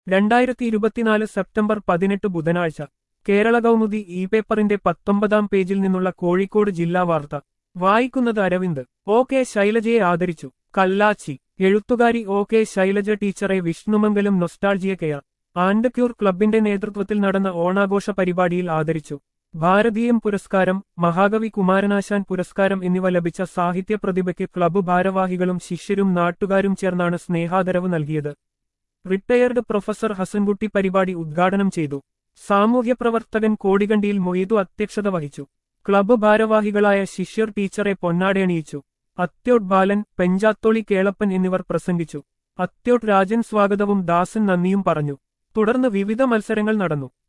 രണ്ടായിരത്തി ഇരുപത്തിനാല് സെപ്റ്റംബർ പതിനെട്ട് ബുധനാഴ്ച കേരള കൗമുദി ഇ പേപ്പറിന്റെ പത്തൊമ്പതാം പേജിൽ നിന്നുള്ള കോഴിക്കോട് ജില്ലാ വാർത്ത വായിക്കുന്നത് അരവിന്ദ് ഒ കെ ശൈലജയെ ആദരിച്ചു കല്ലാച്ചി എഴുത്തുകാരി ഒ കെ ശൈലജ ടീച്ചറെ Vishnumangalam nostalgia care and cure ക്ലബിന്റെ നേതൃത്വത്തിൽ നടന്ന ഓണാഘോഷ പരിപാടിയിൽ ആദരിച്ചു ഭാരതീയം പുരസ്കാരം മഹാകവി കുമാരനാശാൻ പുരസ്കാരം എന്നിവ ലഭിച്ച സാഹിത്യ പ്രതിഭയ്ക്ക് ക്ലബ്ബ് ഭാരവാഹികളും ശിഷ്യരും നാട്ടുകാരും ചേർന്നാണ് സ്നേഹാദരവ് നൽകിയത് റിട്ടയർഡ് പ്രൊഫസർ ഹസൻകുട്ടി പരിപാടി ഉദ്ഘാടനം ചെയ്തു സാമൂഹ്യ പ്രവർത്തകൻ കോടികണ്ടിയിൽ മൊയ്തു അധ്യക്ഷത വഹിച്ചു ക്ലബ്ബ് ഭാരവാഹികളായ ശിഷ്യർ ടീച്ചറെ പൊന്നാടയണിയിച്ചു അത്യോട്ട് ബാലൻ പെഞ്ചാത്തോളി കേളപ്പൻ എന്നിവർ പ്രസംഗിച്ചു അത്യോട്ട് രാജൻ സ്വാഗതവും ദാസൻ നന്ദിയും പറഞ്ഞു തുടർന്ന് വിവിധ മത്സരങ്ങൾ നടന്നു